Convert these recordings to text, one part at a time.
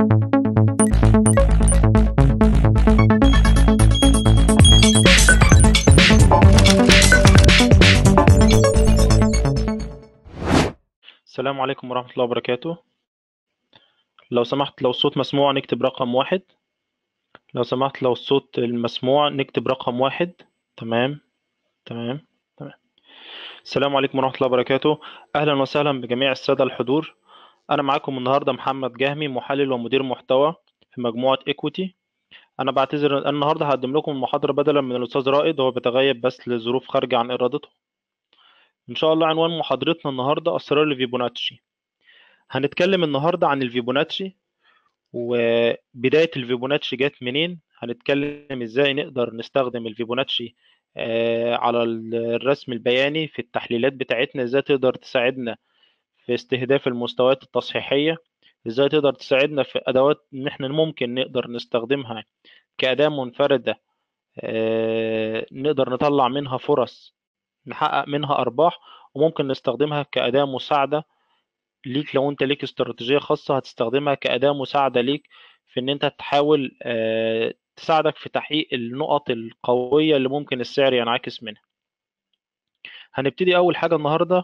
السلام عليكم ورحمة الله وبركاته لو سمحت لو الصوت مسموع نكتب رقم واحد لو سمحت لو الصوت المسموع نكتب رقم واحد تمام تمام تمام السلام عليكم ورحمة الله وبركاته أهلا وسهلا بجميع السادة الحضور أنا معاكم النهاردة محمد جهمي محلل ومدير محتوى في مجموعة إيكويتي أنا بعتذر أنا النهاردة هقدم لكم المحاضرة بدلا من الأستاذ رائد هو بيتغيب بس لظروف خارجة عن إرادته إن شاء الله عنوان محاضرتنا النهاردة أسرار الفيبوناتشي هنتكلم النهاردة عن الفيبوناتشي وبداية الفيبوناتشي جت منين هنتكلم إزاي نقدر نستخدم الفيبوناتشي آه، على الرسم البياني في التحليلات بتاعتنا إزاي تقدر تساعدنا في استهداف المستويات التصحيحية إزاي تقدر تساعدنا في أدوات إن إحنا ممكن نقدر نستخدمها كأداة منفردة آه، نقدر نطلع منها فرص نحقق منها أرباح وممكن نستخدمها كأداة مساعدة ليك لو أنت ليك استراتيجية خاصة هتستخدمها كأداة مساعدة ليك في إن أنت تحاول آه، تساعدك في تحقيق النقط القوية اللي ممكن السعر ينعكس منها هنبتدي أول حاجة النهاردة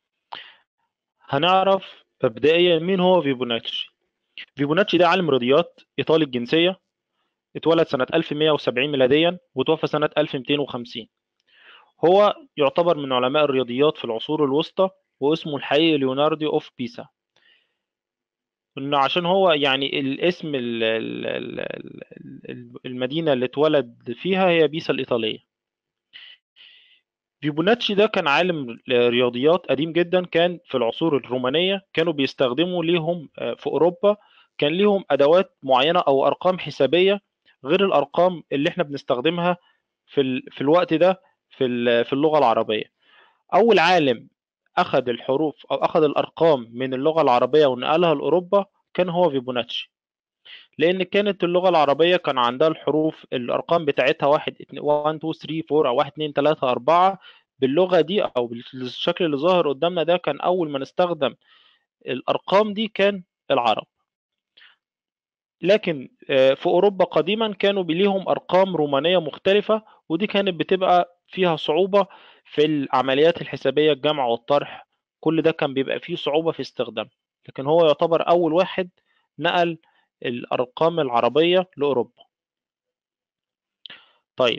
هنعرف مبدئيا مين هو فيبوناتشي فيبوناتشي ده عالم رياضيات إيطالي الجنسية اتولد سنة 1170 ميلاديا وتوفى سنة 1250 هو يعتبر من علماء الرياضيات في العصور الوسطى واسمه الحقيقي ليوناردو اوف بيسا انه عشان هو يعني الاسم ال- ال- ال- ال- المدينة اللي اتولد فيها هي بيسا الإيطالية فيبوناتشي ده كان عالم رياضيات قديم جدا كان في العصور الرومانية كانوا بيستخدموا ليهم آه، في أوروبا كان ليهم أدوات معينة أو أرقام حسابية غير الأرقام اللي احنا بنستخدمها في ال... في الوقت ده في ال- في اللغة العربية أول عالم أخذ الحروف أو أخذ الأرقام من اللغة العربية ونقلها لأوروبا كان هو فيبوناتشي لأن كانت اللغة العربية كان عندها الحروف الأرقام بتاعتها واحد اتنين- 1 2 3 4 أو 1 2 3 4 باللغة دي أو بالشكل اللي ظاهر قدامنا ده كان أول ما نستخدم الأرقام دي كان العرب لكن آه، في أوروبا قديما كانوا بليهم أرقام رومانية مختلفة ودي كانت بتبقى فيها صعوبة في العمليات الحسابية الجمع والطرح كل ده كان بيبقى فيه صعوبة في استخدامه لكن هو يعتبر أول واحد نقل الأرقام العربية لأوروبا طيب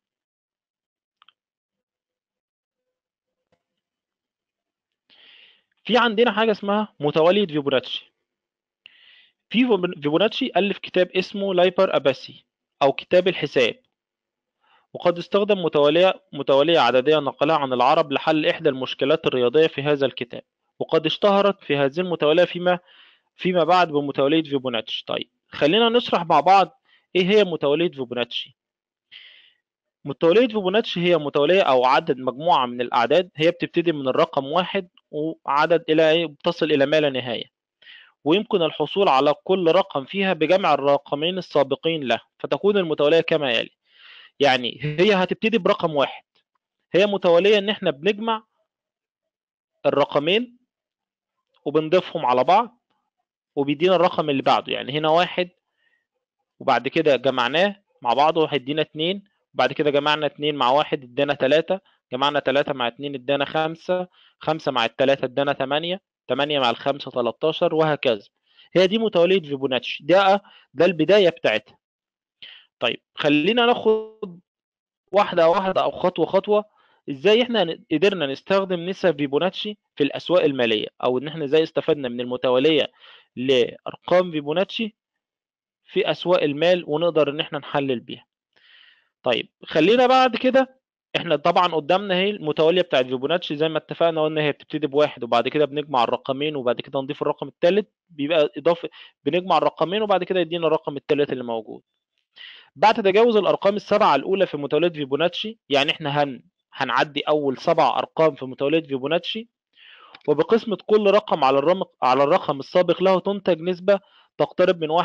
في عندنا حاجة اسمها متولد فيبوناتشي في فيب- فيبوناتشي ألف كتاب اسمه لايبر أباسي أو كتاب الحساب وقد استخدم متولية متولية عددية نقلها عن العرب لحل إحدى المشكلات الرياضية في هذا الكتاب وقد اشتهرت في هذه المتولية فيما فيما بعد بمتولية فيبوناتشي طيب خلينا نشرح مع بعض إيه هي متولية فيبوناتشي متولية فيبوناتشي هي متولية أو عدد مجموعة من الأعداد هي بتبتدي من الرقم واحد وعدد إلى إيه بتصل إلى ما لا نهاية ويمكن الحصول على كل رقم فيها بجمع الرقمين السابقين له فتكون المتولية كما يلي يعني هي هتبتدي برقم واحد هي متولية إن إحنا بنجمع الرقمين وبنضيفهم على بعض وبيدينا الرقم اللي بعده يعني هنا واحد وبعد كده جمعناه مع بعضه هيدينا اتنين وبعد كده جمعنا اتنين مع واحد ادانا تلاتة جمعنا تلاتة مع اتنين ادانا خمسة خمسة مع التلاتة ادانا تمانية تمانية مع الخمسة تلاتاشر وهكذا هي دي متولية فيبوناتشي ده ده البداية بتاعتها طيب خلينا ناخد واحدة واحدة أو خطوة خطوة ازاي احنا ن- قدرنا نستخدم نسب فيبوناتشي في الأسواق المالية أو إن احنا ازاي استفدنا من المتولية لأرقام فيبوناتشي في أسواق المال ونقدر إن احنا نحلل بيها طيب خلينا بعد كده احنا طبعا قدامنا اهي المتوليه بتاعت فيبوناتشي زي ما اتفقنا قلنا هي بتبتدي بواحد وبعد كده بنجمع الرقمين وبعد كده نضيف الرقم الثالث بيبقى اضافه بنجمع الرقمين وبعد كده يدينا الرقم الثالث اللي موجود بعد تجاوز الارقام السبعه الاولى في متوليه فيبوناتشي يعني احنا هن هنعدي اول سبع ارقام في متوليه فيبوناتشي وبقسمة كل رقم على الرقم على الرقم السابق له تنتج نسبة تقترب من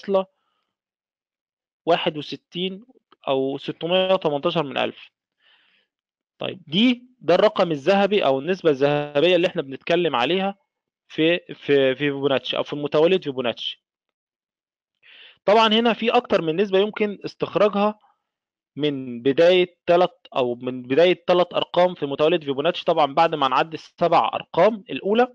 1.61 أو 618 من ألف طيب دي ده الرقم الذهبي أو النسبة الذهبية اللي احنا بنتكلم عليها في في في فيبوناتشي أو في متولد فيبوناتشي طبعا هنا في اكتر من نسبة يمكن استخراجها من بداية ثلاث او من بداية ثلاث ارقام في متولد فيبوناتشي طبعا بعد ما نعدي السبع ارقام الاولى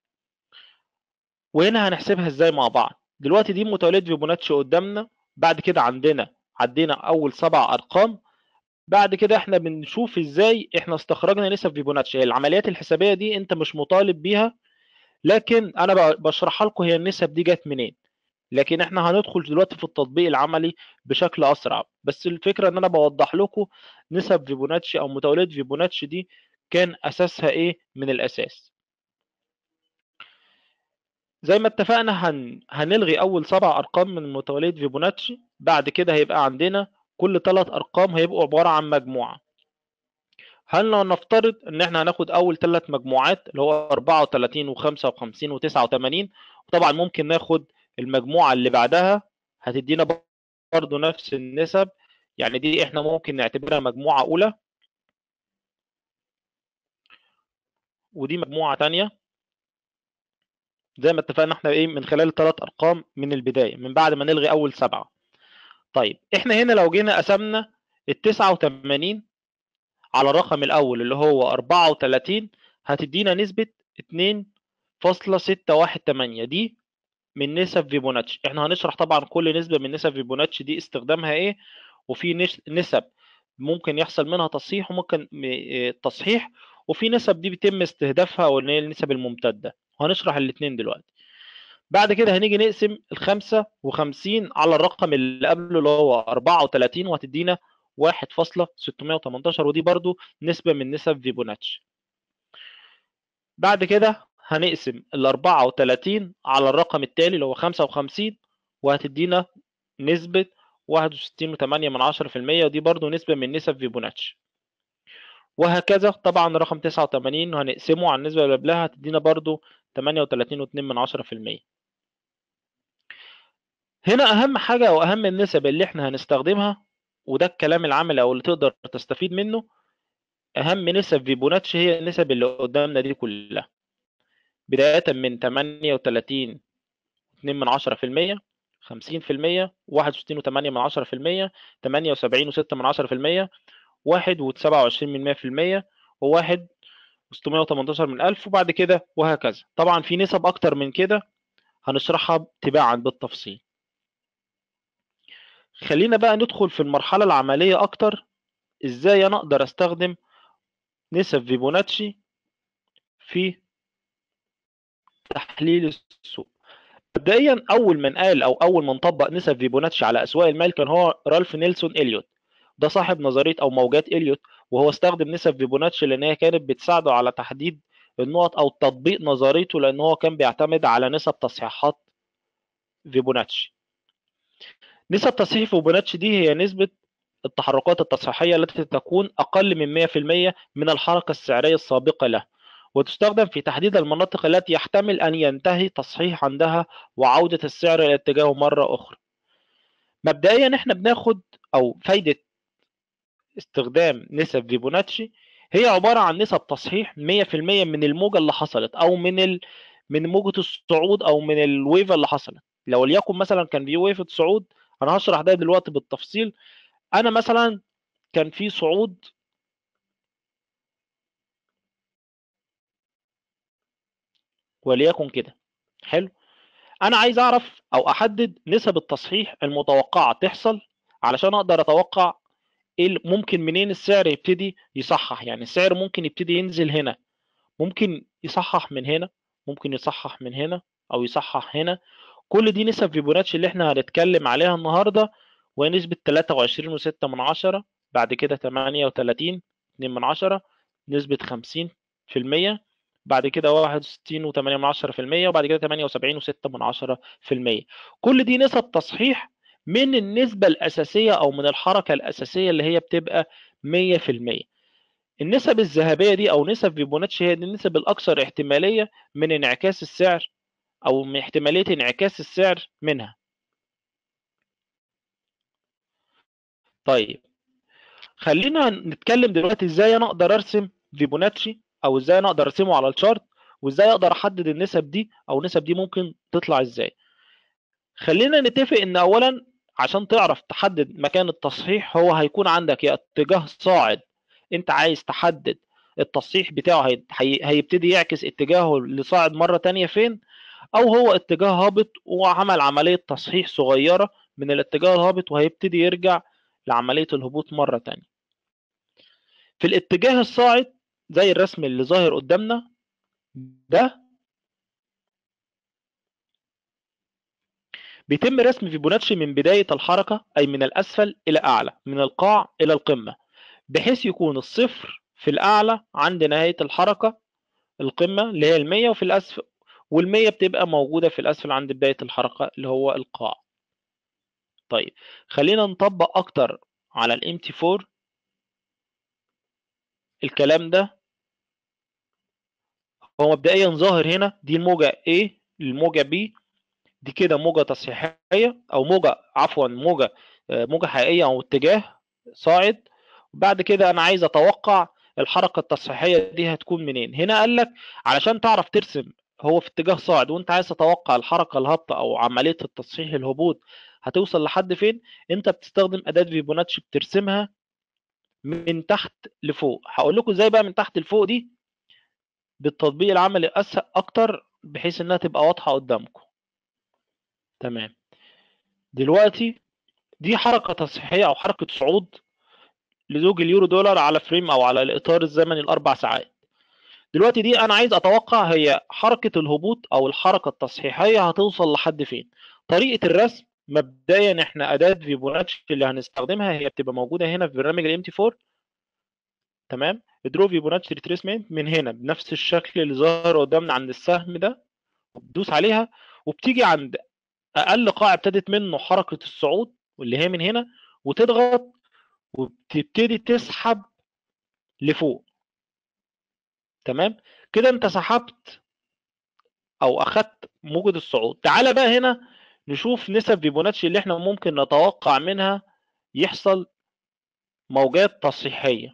وهنا هنحسبها ازاي مع بعض دلوقتي دي متولد فيبوناتشي قدامنا بعد كده عندنا عدينا اول سبع ارقام بعد كده احنا بنشوف ازاي احنا استخرجنا نسب فيبوناتشي العمليات الحسابيه دي انت مش مطالب بيها لكن انا بشرحها لكم هي النسب دي جت منين لكن احنا هندخل دلوقتي في التطبيق العملي بشكل اسرع بس الفكره ان انا بوضح لكم نسب فيبوناتشي او متولد فيبوناتشي دي كان اساسها ايه من الاساس زي ما اتفقنا هن... هنلغي اول سبع ارقام من متولد فيبوناتشي بعد كده هيبقى عندنا كل ثلاث ارقام هيبقوا عباره عن مجموعه هل لو نفترض ان احنا هناخد اول ثلاث مجموعات اللي هو 34 و55 و89 وطبعا ممكن ناخد المجموعه اللي بعدها هتدينا برضه نفس النسب يعني دي احنا ممكن نعتبرها مجموعه اولى ودي مجموعه ثانيه زي ما اتفقنا احنا ايه من خلال ثلاث ارقام من البدايه من بعد ما نلغي اول سبعه طيب احنا هنا لو جينا قسمنا ال 89 على الرقم الاول اللي هو 34 هتدينا نسبه 2.618 دي من نسب فيبوناتشي احنا هنشرح طبعا كل نسبه من نسب فيبوناتشي دي استخدامها ايه وفي نسب ممكن يحصل منها تصحيح وممكن تصحيح وفي نسب دي بيتم استهدافها واللي هي النسب الممتده وهنشرح الاثنين دلوقتي بعد كده هنيجي نقسم ال 55 على الرقم اللي قبله اللي هو 34 وهتدينا 1.618 ودي برضو نسبة من نسب فيبوناتشي بعد كده هنقسم ال 34 على الرقم التالي اللي هو 55 وهتدينا نسبة 61.8% ودي برضو نسبة من نسب فيبوناتشي وهكذا طبعا رقم 89 هنقسمه على النسبة اللي قبلها هتدينا برضو 38.2% هنا أهم حاجة وأهم النسب اللي احنا هنستخدمها وده الكلام العملي أو اللي تقدر تستفيد منه أهم نسب فيبوناتشي هي النسب اللي قدامنا دي كلها بداية من 38 2 من 10 في المية 50 في المية 61 وتمانية من عشرة في المية تمانية وسبعين وستة من عشرة في المية واحد وسبعة وعشرين من مية في المية وواحد وستمية وتمنتاشر من ألف وبعد كده وهكذا طبعا في نسب أكتر من كده هنشرحها تباعا بالتفصيل خلينا بقى ندخل في المرحلة العملية أكتر إزاي أنا أقدر أستخدم نسب فيبوناتشي في تحليل السوق مبدئيا اول من قال او اول من طبق نسب فيبوناتشي على اسواق المال كان هو رالف نيلسون اليوت ده صاحب نظريه او موجات اليوت وهو استخدم نسب فيبوناتشي لان هي كانت بتساعده على تحديد النقط او تطبيق نظريته لان هو كان بيعتمد على نسب تصحيحات فيبوناتشي نسب تصحيح فيبوناتشي دي هي نسبه التحركات التصحيحيه التي تكون اقل من 100% من الحركه السعريه السابقه له وتستخدم في تحديد المناطق التي يحتمل أن ينتهي تصحيح عندها وعودة السعر إلى اتجاهه مرة أخرى مبدئيا احنا بناخد أو فايدة استخدام نسب فيبوناتشي هي عبارة عن نسب تصحيح 100% من الموجة اللي حصلت أو من ال... من موجة الصعود أو من الويفة اللي حصلت لو ليكن مثلا كان في ويفة صعود أنا هشرح ده دلوقتي بالتفصيل أنا مثلا كان في صعود وليكن كده حلو انا عايز اعرف او احدد نسب التصحيح المتوقعه تحصل علشان اقدر اتوقع ايه ممكن منين السعر يبتدي يصحح يعني السعر ممكن يبتدي ينزل هنا ممكن يصحح من هنا ممكن يصحح من هنا او يصحح هنا كل دي نسب فيبوناتشي اللي احنا هنتكلم عليها النهارده وهي نسبة 23 وستة من عشرة بعد كده 38 2 من عشرة نسبة 50 في المية بعد كده 61 و8 من 10% وبعد كده 78 و6 من 10% كل دي نسب تصحيح من النسبة الأساسية أو من الحركة الأساسية اللي هي بتبقى 100% النسب الذهبية دي أو نسب فيبوناتشي هي النسب الأكثر احتمالية من انعكاس السعر أو من احتمالية انعكاس السعر منها طيب خلينا نتكلم دلوقتي ازاي انا اقدر ارسم فيبوناتشي او ازاي انا اقدر ارسمه على الشارت وازاي اقدر احدد النسب دي او النسب دي ممكن تطلع ازاي خلينا نتفق ان اولا عشان تعرف تحدد مكان التصحيح هو هيكون عندك يا اتجاه صاعد انت عايز تحدد التصحيح بتاعه هي- هي- هيبتدي يعكس اتجاهه لصاعد مرة تانية فين او هو اتجاه هابط وعمل عملية تصحيح صغيرة من الاتجاه الهابط وهيبتدي يرجع لعملية الهبوط مرة تانية في الاتجاه الصاعد زي الرسم اللي ظاهر قدامنا ده بيتم رسم فيبوناتشي من بداية الحركة أي من الأسفل إلى أعلى من القاع إلى القمة بحيث يكون الصفر في الأعلى عند نهاية الحركة القمة اللي هي المية وفي الأسفل والمية بتبقى موجودة في الأسفل عند بداية الحركة اللي هو القاع طيب خلينا نطبق أكتر على الام تي 4 الكلام ده هو مبدئيا ظاهر هنا دي الموجة A الموجة B دي كده موجة تصحيحية أو موجة عفوا موجة آه، موجة حقيقية أو اتجاه صاعد وبعد كده أنا عايز أتوقع الحركة التصحيحية دي هتكون منين هنا قال لك علشان تعرف ترسم هو في اتجاه صاعد وانت عايز تتوقع الحركة الهابطة أو عملية التصحيح الهبوط هتوصل لحد فين انت بتستخدم أداة فيبوناتشي بترسمها من تحت لفوق هقول لكم ازاي بقى من تحت لفوق دي بالتطبيق العملي اسهل اكتر بحيث انها تبقى واضحه قدامكم تمام دلوقتي دي حركه تصحيحيه او حركه صعود لزوج اليورو دولار على فريم او على الاطار الزمني الاربع ساعات دلوقتي دي انا عايز اتوقع هي حركه الهبوط او الحركه التصحيحيه هتوصل لحد فين طريقه الرسم مبدئيا احنا اداه فيبوناتشي اللي هنستخدمها هي بتبقى موجوده هنا في برنامج الام تي 4 تمام درو فيبوناتشي ريتريسمنت من هنا بنفس الشكل اللي ظاهر قدامنا عند السهم ده بتدوس عليها وبتيجي عند اقل قاع ابتدت منه حركه الصعود واللي هي من هنا وتضغط وبتبتدي تسحب لفوق تمام كده انت سحبت او اخدت موجة الصعود تعالى بقى هنا نشوف نسب فيبوناتشي اللي احنا ممكن نتوقع منها يحصل موجات تصحيحية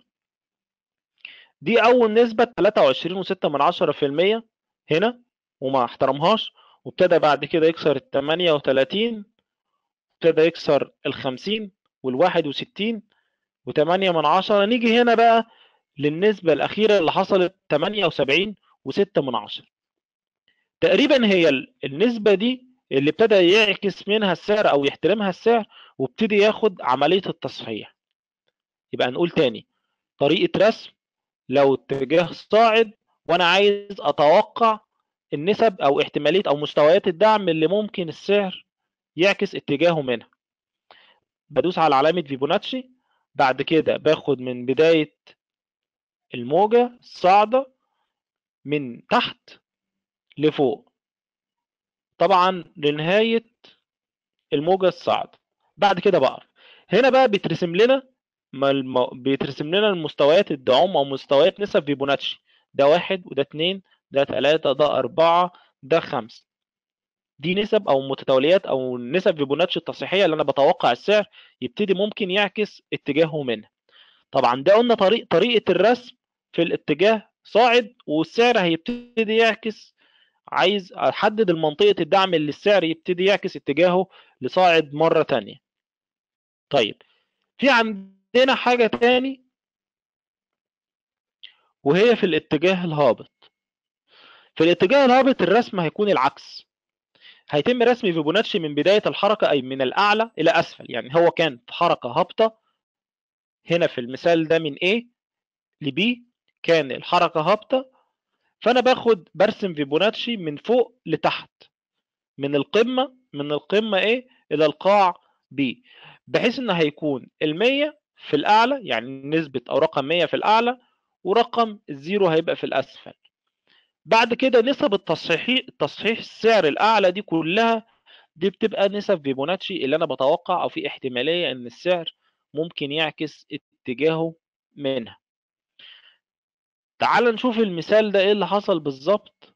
دي اول نسبة 23.6 من 10% هنا وما احترمهاش وابتدى بعد كده يكسر ال 38 ابتدى يكسر ال 50 وال 61 و8 من 10 نيجي هنا بقى للنسبة الأخيرة اللي حصلت 78 و6 من 10 تقريبا هي ال- النسبة دي اللي ابتدى يعكس منها السعر أو يحترمها السعر وابتدي ياخد عملية التصحيح يبقى نقول تاني طريقة رسم لو اتجاه صاعد وأنا عايز أتوقع النسب أو احتمالية أو مستويات الدعم اللي ممكن السعر يعكس اتجاهه منها بدوس على علامة فيبوناتشي بعد كده باخد من بداية الموجة الصاعدة من تحت لفوق طبعا لنهاية الموجة الصاعدة بعد كده بقف هنا بقى بيترسم لنا ما الم... بيترسم لنا المستويات الدعوم او مستويات نسب فيبوناتشي ده واحد وده اتنين ده تلاتة ده أربعة ده خمسة دي نسب او متتاليات او نسب فيبوناتشي التصحيحية اللي انا بتوقع السعر يبتدي ممكن يعكس اتجاهه منها طبعا ده قلنا طريق طريقة الرسم في الاتجاه صاعد والسعر هيبتدي يعكس عايز احدد المنطقة الدعم اللي السعر يبتدي يعكس اتجاهه لصاعد مرة تانية طيب في عندنا حاجة تاني وهي في الاتجاه الهابط في الاتجاه الهابط الرسم هيكون العكس هيتم رسم فيبوناتشي من بداية الحركة أي من الأعلى إلى أسفل يعني هو كانت حركة هابطة هنا في المثال ده من A ل B كان الحركة هابطة فأنا باخد برسم فيبوناتشي من فوق لتحت من القمة من القمة A إلى القاع B بحيث إن هيكون المية في الأعلى يعني نسبة أو رقم 100 في الأعلى ورقم الزيرو هيبقى في الأسفل بعد كده نسب التصحيح تصحيح السعر الأعلى دي كلها دي بتبقى نسب فيبوناتشي اللي أنا بتوقع أو في احتمالية إن السعر ممكن يعكس اتجاهه منها تعال نشوف المثال ده إيه اللي حصل بالظبط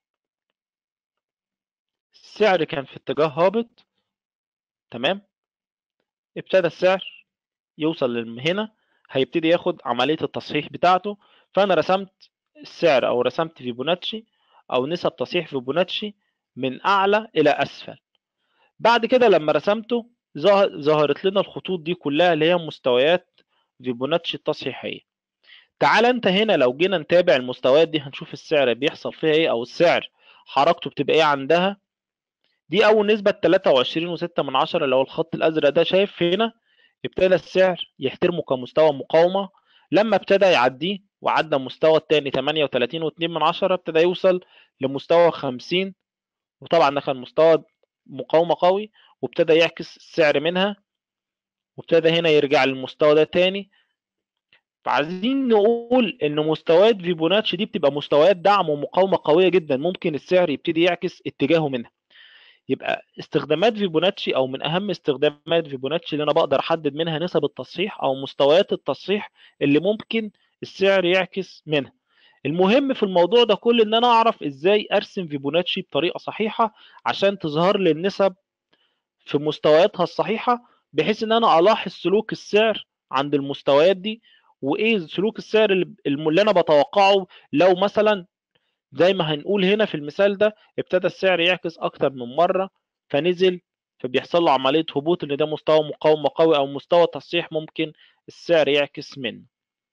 السعر كان في اتجاه هابط تمام ابتدى السعر يوصل هنا هيبتدي ياخد عملية التصحيح بتاعته فأنا رسمت السعر أو رسمت فيبوناتشي أو نسب تصحيح فيبوناتشي من أعلى إلى أسفل بعد كده لما رسمته ظهرت لنا الخطوط دي كلها اللي هي مستويات فيبوناتشي التصحيحيه تعال انت هنا لو جينا نتابع المستويات دي هنشوف السعر بيحصل فيها ايه او السعر حركته بتبقى ايه عندها دي اول نسبه 23.6 من عشرة اللي هو الخط الازرق ده شايف هنا ابتدى السعر يحترمه كمستوى مقاومه لما ابتدى يعديه وعدى مستوى الثاني 38.2 من عشرة ابتدى يوصل لمستوى 50 وطبعا ده كان مستوى مقاومه قوي وابتدى يعكس السعر منها وابتدى هنا يرجع للمستوى ده تاني فعايزين نقول ان مستويات فيبوناتشي دي بتبقى مستويات دعم ومقاومه قويه جدا ممكن السعر يبتدي يعكس اتجاهه منها يبقى استخدامات فيبوناتشي او من اهم استخدامات فيبوناتشي اللي انا بقدر احدد منها نسب التصحيح او مستويات التصحيح اللي ممكن السعر يعكس منها المهم في الموضوع ده كله ان انا اعرف ازاي ارسم فيبوناتشي بطريقه صحيحه عشان تظهر لي النسب في مستوياتها الصحيحه بحيث ان انا الاحظ سلوك السعر عند المستويات دي وايه سلوك السعر اللي انا بتوقعه لو مثلا زي ما هنقول هنا في المثال ده ابتدى السعر يعكس اكتر من مره فنزل فبيحصل له عمليه هبوط ان ده مستوى مقاومه قوي او مستوى تصحيح ممكن السعر يعكس منه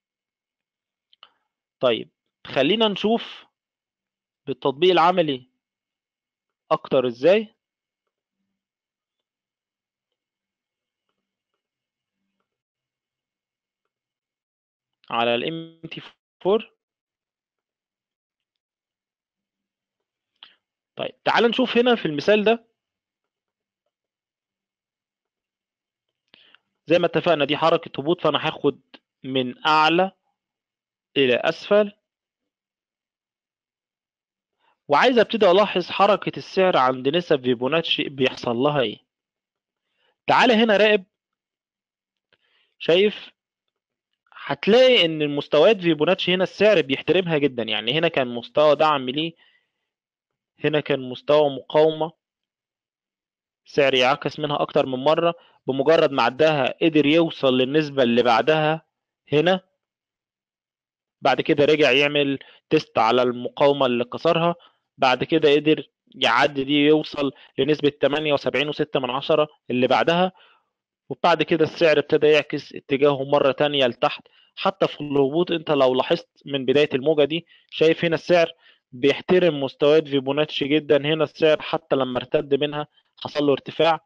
طيب خلينا نشوف بالتطبيق العملي اكتر ازاي على الام تي 4 طيب تعال نشوف هنا في المثال ده زي ما اتفقنا دي حركة هبوط فأنا هاخد من أعلى إلى أسفل وعايز ابتدي ألاحظ حركة السعر عند نسب فيبوناتشي بيحصل لها إيه تعال هنا راقب شايف هتلاقي ان المستويات فيبوناتشي هنا السعر بيحترمها جدا يعني هنا كان مستوى دعم ليه هنا كان مستوى مقاومة سعر يعكس منها أكتر من مرة بمجرد ما عداها قدر يوصل للنسبة اللي بعدها هنا بعد كده رجع يعمل تيست على المقاومة اللي كسرها بعد كده قدر يعدي دي يوصل لنسبة 78.6 من عشرة اللي بعدها وبعد كده السعر ابتدى يعكس اتجاهه مرة تانية لتحت حتى في الهبوط انت لو لاحظت من بداية الموجة دي شايف هنا السعر بيحترم مستويات فيبوناتشي جدا هنا السعر حتى لما ارتد منها حصل له ارتفاع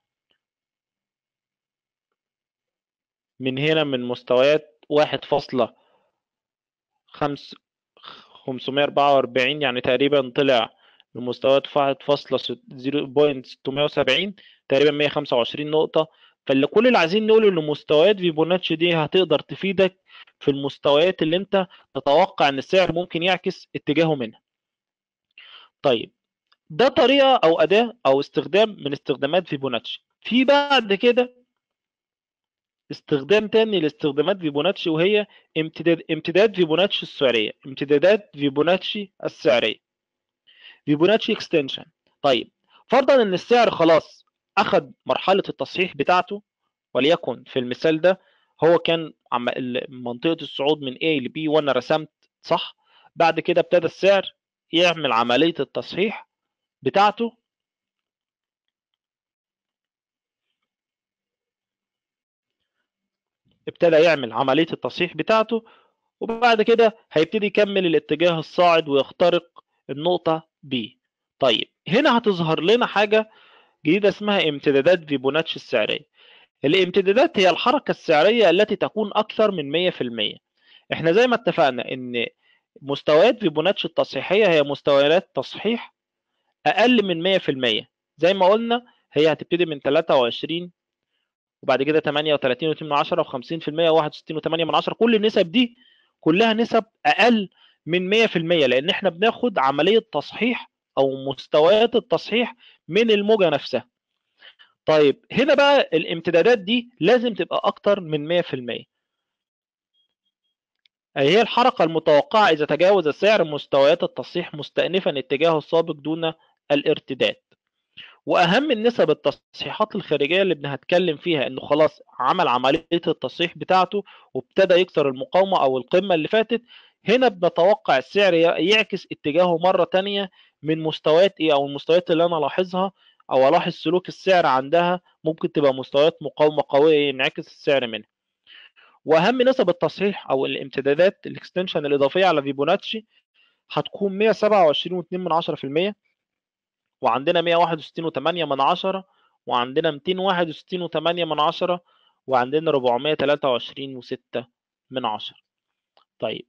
من هنا من مستويات واحد فاصلة خمس خمسمية أربعة وأربعين يعني تقريبا طلع لمستويات واحد فاصلة زيرو بوينت ستمية وسبعين تقريبا مية خمسة وعشرين نقطة فاللي كل اللي عايزين نقوله ان مستويات فيبوناتشي دي هتقدر تفيدك في المستويات اللي انت تتوقع ان السعر ممكن يعكس اتجاهه منها طيب ده طريقه او اداه او استخدام من استخدامات فيبوناتشي في بعد كده استخدام تاني لاستخدامات فيبوناتشي وهي امتداد امتداد فيبوناتشي السعريه امتدادات فيبوناتشي السعريه فيبوناتشي اكستنشن طيب فرضا ان السعر خلاص اخذ مرحله التصحيح بتاعته وليكن في المثال ده هو كان منطقه الصعود من A ل B وانا رسمت صح بعد كده ابتدى السعر يعمل عملية التصحيح بتاعته ابتدى يعمل عملية التصحيح بتاعته وبعد كده هيبتدي يكمل الاتجاه الصاعد ويخترق النقطة B طيب هنا هتظهر لنا حاجة جديدة اسمها امتدادات فيبوناتشي السعرية الامتدادات هي الحركة السعرية التي تكون أكثر من 100% احنا زي ما اتفقنا ان مستويات فيبوناتشي التصحيحية هي مستويات تصحيح أقل من 100% زي ما قلنا هي هتبتدي من 23 وبعد كده 38 و2 من 10 و50% و61 و8 من 10 كل النسب دي كلها نسب أقل من 100% لأن احنا بناخد عملية تصحيح أو مستويات التصحيح من الموجة نفسها طيب هنا بقى الامتدادات دي لازم تبقى أكتر من 100% أي هي الحركة المتوقعة إذا تجاوز سعر مستويات التصحيح مستأنفا اتجاهه السابق دون الارتداد واهم النسب التصحيحات الخارجيه اللي بنتكلم فيها انه خلاص عمل عمليه التصحيح بتاعته وابتدى يكسر المقاومه او القمه اللي فاتت هنا بنتوقع السعر يعكس اتجاهه مره تانية من مستويات ايه او المستويات اللي انا لاحظها او الاحظ سلوك السعر عندها ممكن تبقى مستويات مقاومه قويه ينعكس السعر منها واهم نسب التصحيح او الامتدادات الاكستنشن الاضافيه على فيبوناتشي هتكون 127.2% وعندنا 161.8 من عشرة وعندنا 261.8 من عشرة وعندنا 423.6 من عشرة طيب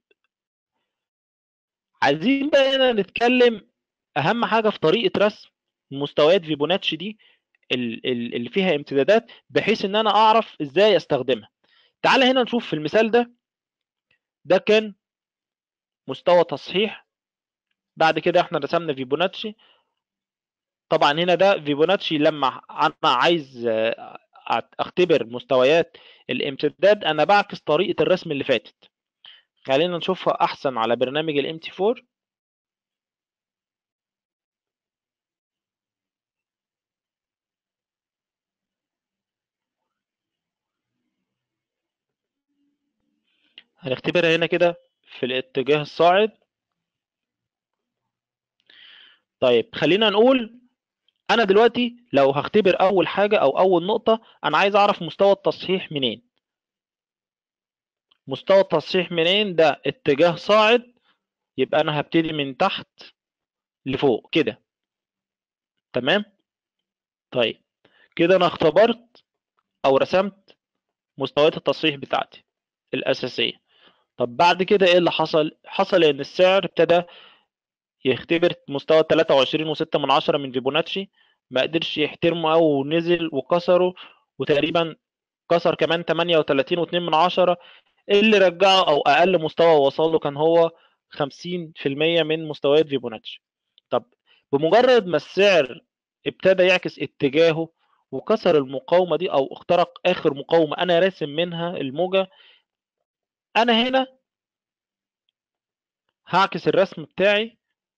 عايزين بقى هنا نتكلم اهم حاجه في طريقه رسم مستويات فيبوناتشي دي اللي فيها امتدادات بحيث ان انا اعرف ازاي استخدمها تعال هنا نشوف في المثال ده ده كان مستوى تصحيح بعد كده احنا رسمنا فيبوناتشي طبعا هنا ده فيبوناتشي لما انا عايز اختبر مستويات الامتداد انا بعكس طريقه الرسم اللي فاتت خلينا نشوفها احسن على برنامج الام تي 4 هنختبرها هنا كده في الاتجاه الصاعد طيب خلينا نقول انا دلوقتي لو هختبر اول حاجه او اول نقطه انا عايز اعرف مستوى التصحيح منين مستوى التصحيح منين ده اتجاه صاعد يبقى انا هبتدي من تحت لفوق كده تمام طيب كده انا اختبرت او رسمت مستويات التصحيح بتاعتي الاساسيه طب بعد كده ايه اللي حصل حصل ان السعر ابتدى يختبر مستوى 23.6 من عشرة من فيبوناتشي ما قدرش يحترمه او نزل وكسره وتقريبا كسر كمان 38.2 من عشرة اللي رجعه او اقل مستوى وصل له كان هو 50% من مستويات فيبوناتشي طب بمجرد ما السعر ابتدى يعكس اتجاهه وكسر المقاومة دي او اخترق اخر مقاومة انا راسم منها الموجة انا هنا هعكس الرسم بتاعي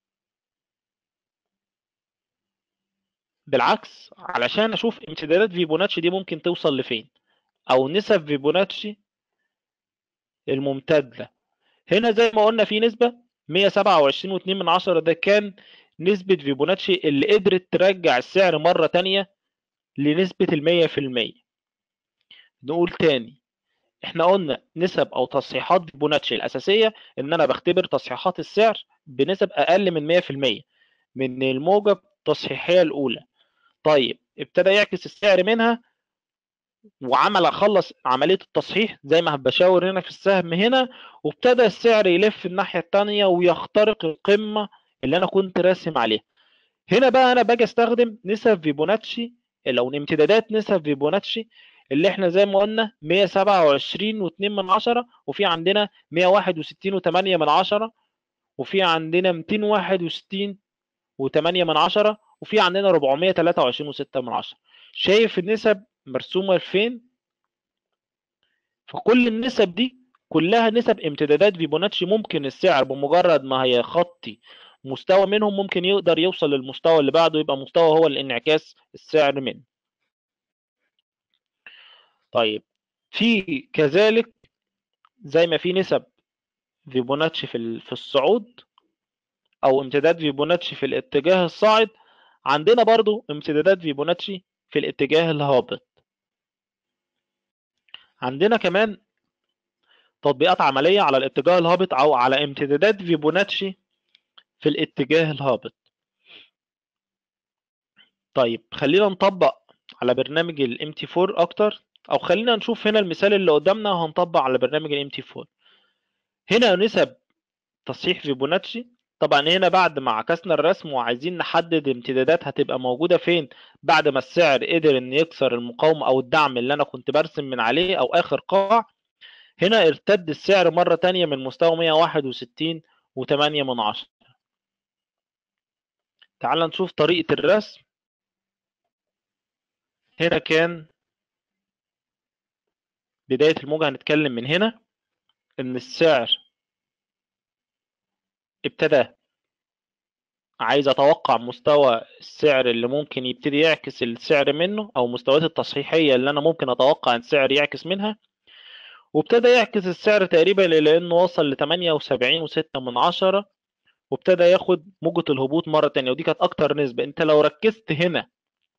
بالعكس علشان اشوف امتدادات فيبوناتشي دي ممكن توصل لفين او نسب فيبوناتشي الممتدة هنا زي ما قلنا في نسبة 127.2 من عشرة ده كان نسبة فيبوناتشي اللي قدرت ترجع السعر مرة تانية لنسبة المية في المية نقول تاني احنا قلنا نسب او تصحيحات فيبوناتشي الاساسية ان انا بختبر تصحيحات السعر بنسب اقل من مية في المية من الموجة التصحيحية الاولى طيب ابتدى يعكس السعر منها وعمل خلص عمليه التصحيح زي ما بشاور هنا في السهم هنا وابتدى السعر يلف الناحيه الثانيه ويخترق القمه اللي انا كنت راسم عليها هنا بقى انا باجي استخدم نسب فيبوناتشي او امتدادات نسب فيبوناتشي اللي احنا زي ما قلنا 127 و2 من عشرة وفي عندنا 161 و8 من عشرة وفي عندنا 261 و8 من عشرة وفي عندنا 423 و6 من عشرة شايف النسب مرسومة فين فكل النسب دي كلها نسب امتدادات فيبوناتشي ممكن السعر بمجرد ما هيخطي مستوى منهم ممكن يقدر يوصل للمستوى اللي بعده يبقى مستوى هو الانعكاس السعر منه طيب في كذلك زي ما في نسب فيبوناتشي في في الصعود او امتداد فيبوناتشي في الاتجاه الصاعد عندنا برضو امتدادات فيبوناتشي في الاتجاه الهابط عندنا كمان تطبيقات عملية على الاتجاه الهابط أو على امتدادات فيبوناتشي في الاتجاه الهابط طيب خلينا نطبق على برنامج الام تي 4 اكتر او خلينا نشوف هنا المثال اللي قدامنا وهنطبق على برنامج الام تي 4 هنا نسب تصحيح فيبوناتشي طبعا هنا بعد ما عكسنا الرسم وعايزين نحدد امتدادات هتبقى موجودة فين بعد ما السعر قدر ان يكسر المقاومة او الدعم اللي انا كنت برسم من عليه او اخر قاع هنا ارتد السعر مرة تانية من مستوى 161 و8 من عشرة تعال نشوف طريقة الرسم هنا كان بداية الموجة هنتكلم من هنا ان السعر ابتدى عايز اتوقع مستوى السعر اللي ممكن يبتدي يعكس السعر منه او مستويات التصحيحيه اللي انا ممكن اتوقع ان السعر يعكس منها وابتدى يعكس السعر تقريبا لانه وصل ل 78.6 من عشرة وابتدى ياخد موجة الهبوط مرة تانية ودي كانت أكتر نسبة أنت لو ركزت هنا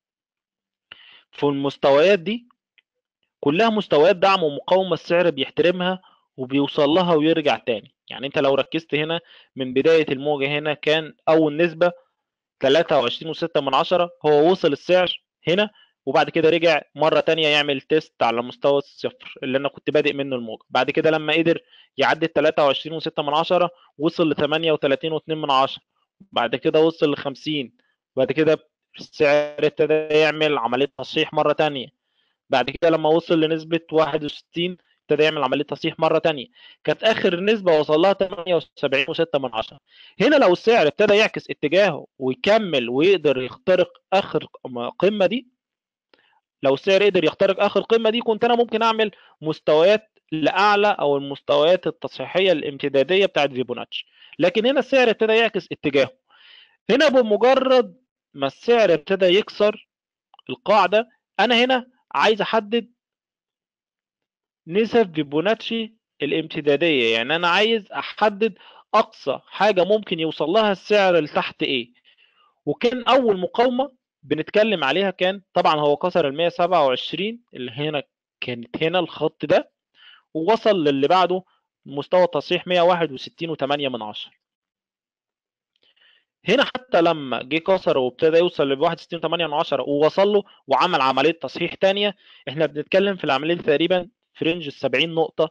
في المستويات دي كلها مستويات دعم ومقاومة السعر بيحترمها وبيوصل لها ويرجع تاني يعني انت لو ركزت هنا من بداية الموجة هنا كان اول نسبة 23.6 من عشرة هو وصل السعر هنا وبعد كده رجع مرة تانية يعمل تيست على مستوى الصفر اللي انا كنت بادئ منه الموجة بعد كده لما قدر يعدي 23.6 من عشرة وصل ل 38.2 من عشرة بعد كده وصل ل 50 بعد كده السعر ابتدى يعمل عملية تصحيح مرة تانية بعد كده لما وصل لنسبة 61 ابتدى يعمل عملية تصحيح مرة تانية كانت آخر نسبة وصل لها 78.6 من عشرة هنا لو السعر ابتدى يعكس اتجاهه ويكمل ويقدر يخترق آخر قمة دي لو السعر قدر يخترق آخر قمة دي كنت أنا ممكن أعمل مستويات لأعلى أو المستويات التصحيحية الامتدادية بتاعت فيبوناتشي لكن هنا السعر ابتدى يعكس اتجاهه هنا بمجرد ما السعر ابتدى يكسر القاعدة أنا هنا عايز أحدد نسب فيبوناتشي الامتدادية يعني أنا عايز أحدد أقصى حاجة ممكن يوصل لها السعر لتحت إيه وكان أول مقاومة بنتكلم عليها كان طبعا هو كسر ال 127 اللي هنا كانت هنا الخط ده ووصل للي بعده مستوى تصحيح 161.8 من عشرة هنا حتى لما جه كسر وابتدى يوصل ل 61.8 من عشرة ووصل له وعمل عمليه تصحيح ثانيه احنا بنتكلم في العمليه دي تقريبا في رينج ال 70 نقطه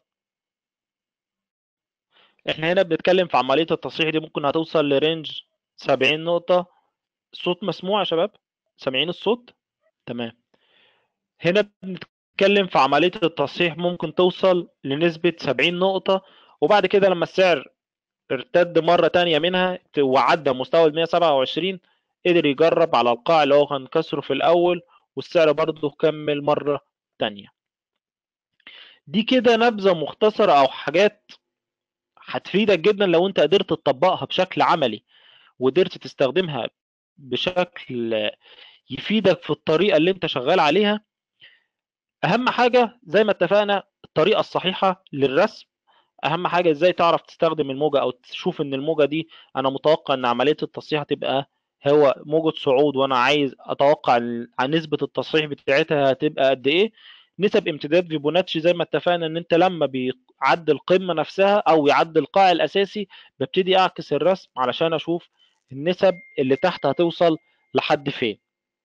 احنا هنا بنتكلم في عمليه التصحيح دي ممكن هتوصل لرينج 70 نقطه الصوت مسموع يا شباب سامعين الصوت تمام هنا بنتكلم في عمليه التصحيح ممكن توصل لنسبه 70 نقطه وبعد كده لما السعر ارتد مرة تانية منها وعدى مستوى ال 127 قدر يجرب على القاع اللي هو كان كسره في الأول والسعر برضه كمل مرة تانية دي كده نبذة مختصرة أو حاجات هتفيدك جدا لو أنت قدرت تطبقها بشكل عملي وقدرت تستخدمها بشكل يفيدك في الطريقة اللي أنت شغال عليها أهم حاجة زي ما اتفقنا الطريقة الصحيحة للرسم اهم حاجه ازاي تعرف تستخدم الموجه او تشوف ان الموجه دي انا متوقع ان عمليه التصحيح هتبقى هو موجة صعود وانا عايز اتوقع عن نسبة التصحيح بتاعتها هتبقى قد ايه نسب امتداد فيبوناتشي زي ما اتفقنا ان انت لما بيعدي القمة نفسها او يعدي القاع الاساسي ببتدي اعكس الرسم علشان اشوف النسب اللي تحت هتوصل لحد فين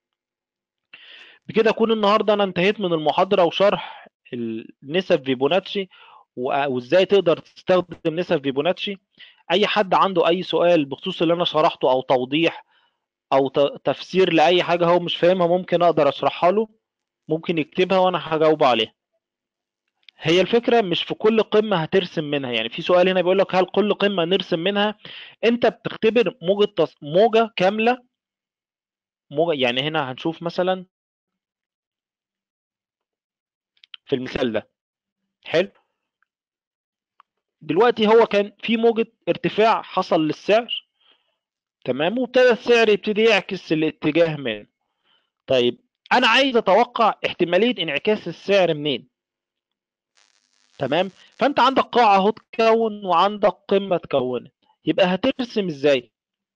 بكده اكون النهارده انا انتهيت من المحاضرة وشرح النسب فيبوناتشي وازاي تقدر تستخدم نسب فيبوناتشي اي حد عنده اي سؤال بخصوص اللي انا شرحته او توضيح او تفسير لاي حاجه هو مش فاهمها ممكن اقدر اشرحها له ممكن يكتبها وانا هجاوب عليها هي الفكره مش في كل قمه هترسم منها يعني في سؤال هنا بيقول لك هل كل قمه نرسم منها انت بتختبر موجه تص... موجه كامله موجه يعني هنا هنشوف مثلا في المثال ده حلو دلوقتي هو كان في موجة ارتفاع حصل للسعر تمام وابتدى السعر يبتدي يعكس الاتجاه منه طيب انا عايز اتوقع احتمالية انعكاس السعر منين تمام فانت عندك قاعة اهو تكون وعندك قمة تكونت يبقى هترسم ازاي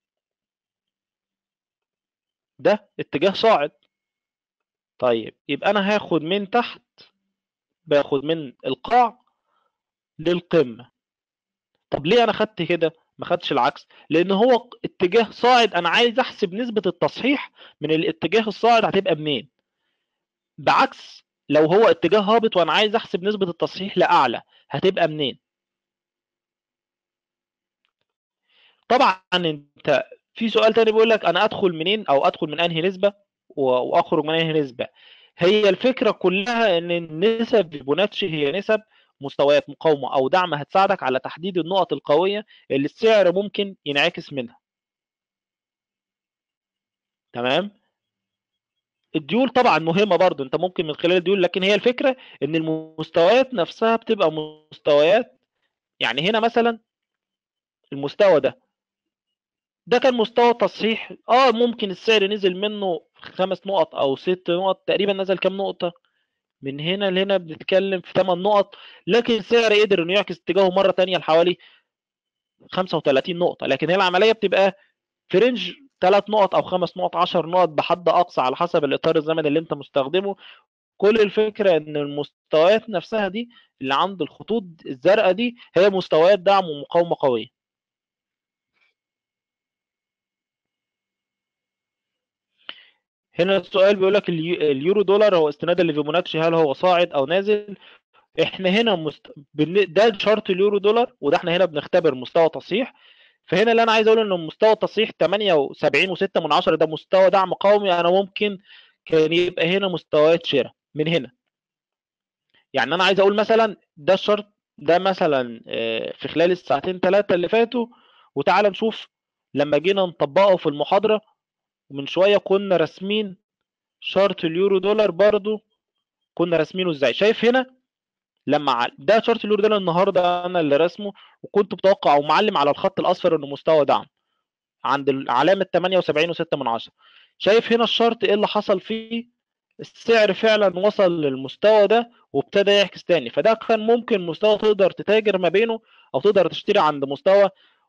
ده اتجاه صاعد طيب يبقى انا هاخد من تحت باخد من القاع للقمة طب ليه انا خدت كده ما خدتش العكس لان هو اتجاه صاعد انا عايز احسب نسبة التصحيح من الاتجاه الصاعد هتبقى منين بعكس لو هو اتجاه هابط وانا عايز احسب نسبة التصحيح لاعلى هتبقى منين طبعا انت في سؤال تاني بيقول لك انا ادخل منين او ادخل من انهي نسبة واخرج من انهي نسبة هي الفكرة كلها ان النسب فيبوناتشي هي نسب مستويات مقاومة أو دعم هتساعدك على تحديد النقط القوية اللي السعر ممكن ينعكس منها تمام الديول طبعا مهمة برضو انت ممكن من خلال الديول لكن هي الفكرة ان المستويات نفسها بتبقى مستويات يعني هنا مثلا المستوى ده ده كان مستوى تصحيح اه ممكن السعر نزل منه خمس نقط او ست نقط تقريبا نزل كام نقطة من هنا لهنا بنتكلم في 8 نقط لكن السعر قدر انه يعكس اتجاهه مره ثانيه لحوالي 35 نقطه لكن هي العمليه بتبقى في رينج ثلاث نقط او خمس نقط 10 نقط بحد اقصى على حسب الاطار الزمني اللي انت مستخدمه كل الفكره ان المستويات نفسها دي اللي عند الخطوط الزرقاء دي هي مستويات دعم ومقاومه قويه هنا السؤال بيقول لك اليورو دولار هو استنادا لفيبوناتشي هل هو صاعد او نازل احنا هنا مست... ده شرط اليورو دولار وده احنا هنا بنختبر مستوى تصحيح فهنا اللي انا عايز اقول ان مستوى التصحيح 78 و6 من 10 ده مستوى دعم قومي انا ممكن كان يبقى هنا مستويات شراء من هنا يعني انا عايز اقول مثلا ده الشرط ده مثلا في خلال الساعتين ثلاثه اللي فاتوا وتعالى نشوف لما جينا نطبقه في المحاضره ومن شويه كنا راسمين شرط اليورو دولار برضو كنا راسمينه ازاي شايف هنا لما ده شرط اليورو دولار النهارده انا اللي راسمه وكنت متوقع او معلم على الخط الاصفر انه مستوى دعم عند علامه 78 و6 من 10 شايف هنا الشرط ايه اللي حصل فيه السعر فعلا وصل للمستوى ده وابتدى يعكس تاني فده كان ممكن مستوى تقدر تتاجر ما بينه او تقدر تشتري عند مستوى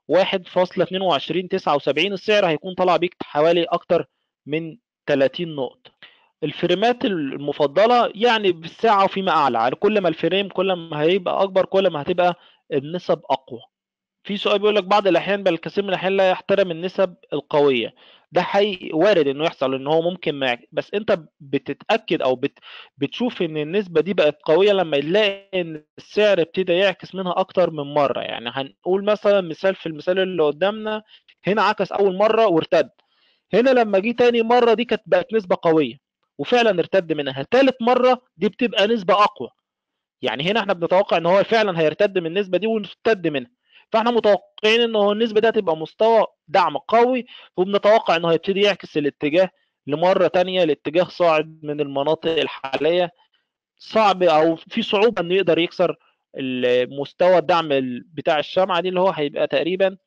1.2279 السعر هيكون طالع بيك حوالي اكتر من 30 نقطة الفريمات المفضلة يعني بالساعة وفيما أعلى يعني كل ما الفريم كل ما هيبقى أكبر كل ما هتبقى النسب أقوى في سؤال بيقول لك بعض الأحيان بل الكثير من الأحيان لا يحترم النسب القوية ده حقيقي وارد انه يحصل ان هو ممكن ما بس انت بتتاكد او بت بتشوف ان النسبه دي بقت قويه لما تلاقي ان السعر ابتدى يعكس منها اكتر من مره يعني هنقول مثلا مثال في المثال اللي قدامنا هنا عكس اول مره وارتد هنا لما جه تاني مره دي كانت بقت نسبه قويه وفعلا ارتد منها ثالث مره دي بتبقى نسبه اقوى يعني هنا احنا بنتوقع ان هو فعلا هيرتد من النسبه دي ويرتد منها فاحنا متوقعين ان هو النسبه دي هتبقى مستوى دعم قوي وبنتوقع انه هيبتدي يعكس الاتجاه لمره تانية لاتجاه صاعد من المناطق الحاليه صعب او في صعوبه انه يقدر يكسر المستوى الدعم بتاع الشمعه دي اللي هو هيبقى تقريبا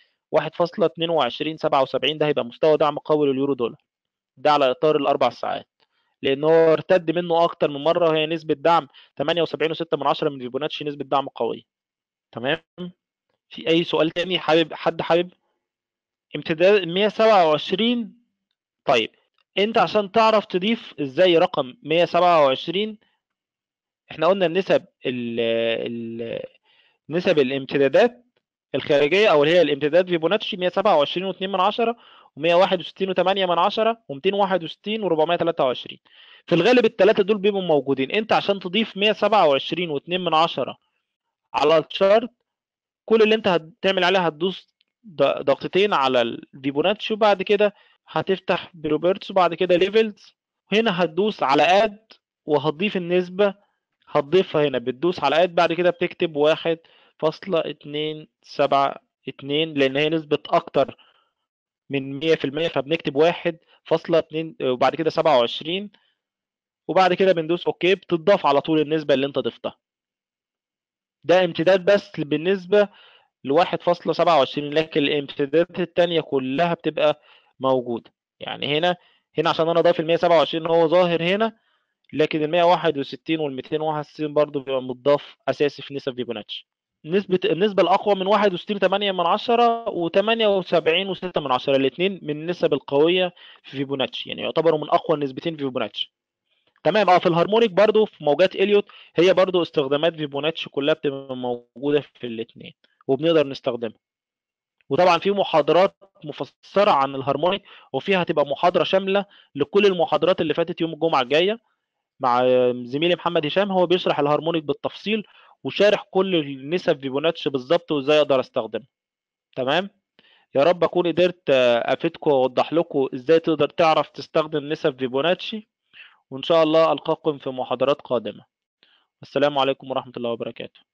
1.2277 ده هيبقى مستوى دعم قوي لليورو دولار ده على اطار الاربع ساعات لان هو ارتد منه اكتر من مره وهي نسبه دعم 78.6 من فيبوناتشي نسبه دعم قويه تمام في اي سؤال تاني حابب حد حابب امتداد 127 طيب انت عشان تعرف تضيف ازاي رقم 127 احنا قلنا النسب ال ال نسب الامتدادات الخارجيه او اللي هي الامتداد فيبوناتشي 127 و2 من 10 و161 و8 من 10 و261 و423 في الغالب الثلاثه دول بيبقوا موجودين انت عشان تضيف 127 و2 من 10 على الشارت كل اللي انت هتعمل عليه هتدوس ضغطتين على الفيبوناتشي وبعد كده هتفتح بروبرتس وبعد كده ليفلز هنا هتدوس على اد وهتضيف النسبة هتضيفها هنا بتدوس على اد بعد كده بتكتب واحد فاصلة اتنين سبعة اتنين لأن هي نسبة أكتر من مية في المية فبنكتب واحد فاصلة اتنين وبعد كده سبعة وعشرين وبعد كده بندوس اوكي بتضاف على طول النسبة اللي انت ضفتها ده امتداد بس بالنسبة لواحد فاصلة سبعة وعشرين لكن الامتدادات التانية كلها بتبقى موجودة يعني هنا هنا عشان انا ضايف المية سبعة وعشرين هو ظاهر هنا لكن المية واحد وستين والميتين واحد وستين برضه بيبقى متضاف أساسي في نسب فيبوناتشي نسبة النسبة الأقوى من واحد وستين تمانية من عشرة وتمانية وسبعين وستة من عشرة الاتنين من النسب القوية في فيبوناتشي يعني يعتبروا من أقوى النسبتين في فيبوناتشي تمام اه في الهارمونيك برضو في موجات اليوت هي برضو استخدامات فيبوناتشي كلها بتبقى موجوده في الاثنين وبنقدر نستخدمها وطبعا في محاضرات مفسره عن الهارمونيك وفيها هتبقى محاضره شامله لكل المحاضرات اللي فاتت يوم الجمعه الجايه مع زميلي محمد هشام هو بيشرح الهارمونيك بالتفصيل وشارح كل النسب فيبوناتشي بالظبط وازاي اقدر استخدمها تمام يا رب اكون قدرت افيدكم واوضح لكم ازاي تقدر تعرف تستخدم نسب فيبوناتشي وإن شاء الله ألقاكم في محاضرات قادمة السلام عليكم ورحمة الله وبركاته